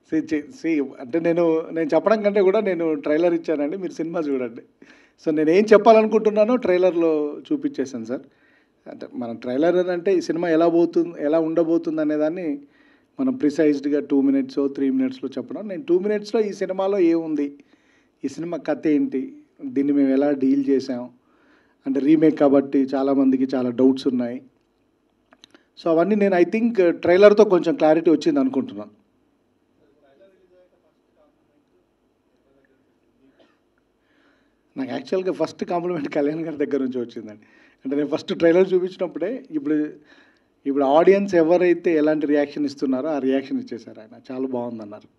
C C అంటే నేను నేను చెప్పడం కంటే కూడా నేను ట్రైలర్ ఇచ్చానండి మీరు సినిమా చూడండి సో నేను ఏం చెప్పాలనుకుంటున్నానో ట్రైలర్లో చూపించేశాను సార్ అంటే మన ట్రైలర్ అని అంటే ఈ సినిమా ఎలా పోతుంది ఎలా ఉండబోతుంది అనేదాన్ని మనం ప్రిసైజ్డ్గా టూ మినిట్స్ త్రీ మినిట్స్లో చెప్పడం నేను టూ మినిట్స్లో ఈ సినిమాలో ఏముంది ఈ సినిమా కథ ఏంటి దీన్ని మేము ఎలా డీల్ చేసాం అంటే రీమేక్ కాబట్టి చాలామందికి చాలా డౌట్స్ ఉన్నాయి సో అవన్నీ నేను ఐ థింక్ ట్రైలర్తో కొంచెం క్లారిటీ వచ్చింది అనుకుంటున్నాను నాకు యాక్చువల్గా ఫస్ట్ కాంప్లిమెంట్ కళ్యాణ్ గారి దగ్గర నుంచి వచ్చిందండి అంటే నేను ఫస్ట్ ట్రైలర్ చూపించినప్పుడే ఇప్పుడు ఇప్పుడు ఆడియన్స్ ఎవరైతే ఎలాంటి రియాక్షన్ ఇస్తున్నారో ఆ రియాక్షన్ ఇచ్చేశారు ఆయన చాలా బాగుందన్నారు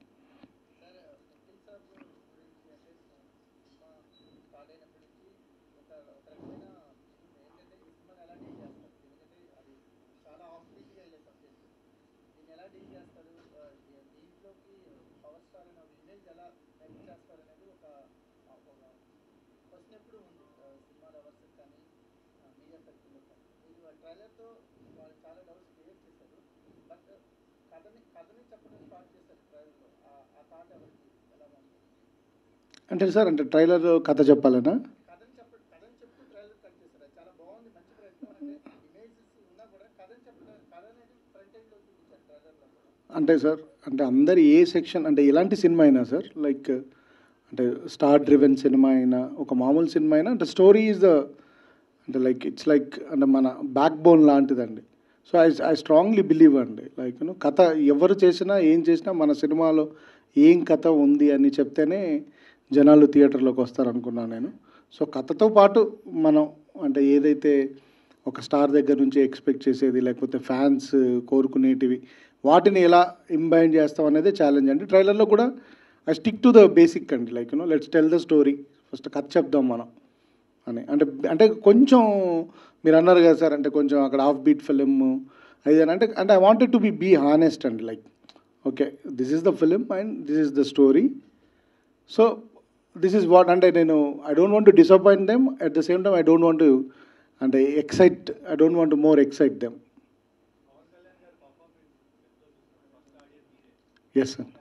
ట్రైలర్తో వాళ్ళు చాలా డౌట్స్ క్రియేట్ చేశారు బట్ కథని కథని చెప్పడం స్టార్ట్ చేశారు ట్రైలర్లో ఆ థాట్ ఎవరికి ఎలా ఉంది అంటే సార్ అంటే ట్రైలర్ కథ చెప్పాలనా కథని చెప్ప కథని చెప్తూ ట్రైలర్ కట్ చేశారు అది చాలా బాగుంది మంచి ప్రయత్నం అంటే ఇమేజెస్ ఉన్నా కూడా కథని చెప్పడం కథ అనేది ఫ్రంట్ ఎండ్లో చూపించారు ట్రైలర్లో కూడా అంటే సార్ అంటే అందరు ఏ సెక్షన్ అంటే ఎలాంటి సినిమా అయినా సార్ లైక్ అంటే స్టార్ డ్రివెన్ సినిమా అయినా ఒక మామూలు సినిమా అయినా అంటే స్టోరీ ఈజ్ ద అంటే లైక్ ఇట్స్ లైక్ అంటే మన బ్యాక్ బోన్ లాంటిదండి so I I strongly believe అండి లైక్ యూనో కథ ఎవరు చేసినా ఏం చేసినా మన సినిమాలో ఏం కథ ఉంది అని చెప్తేనే జనాలు థియేటర్లోకి వస్తారనుకున్నాను నేను సో కథతో పాటు మనం అంటే ఏదైతే ఒక స్టార్ దగ్గర నుంచి ఎక్స్పెక్ట్ చేసేది లేకపోతే ఫ్యాన్స్ కోరుకునేటివి వాటిని ఎలా ఇంబైండ్ చేస్తాం అనేది ఛాలెంజ్ అండి ట్రైలర్లో కూడా I stick to the basic అండి like you know let's tell the story first కథ చెప్దాం మనం అని అంటే అంటే కొంచెం మీరు అన్నారు కదా సార్ అంటే కొంచెం అక్కడ హాఫ్ బీట్ ఫిలిం అది అని అంటే అంటే I wanted to be be honest అండి like okay this is the film and this is the story so this is what అంటే నేను I don't want to disappoint them at the same time I don't want అంటే excite I don't want more excite them yes sir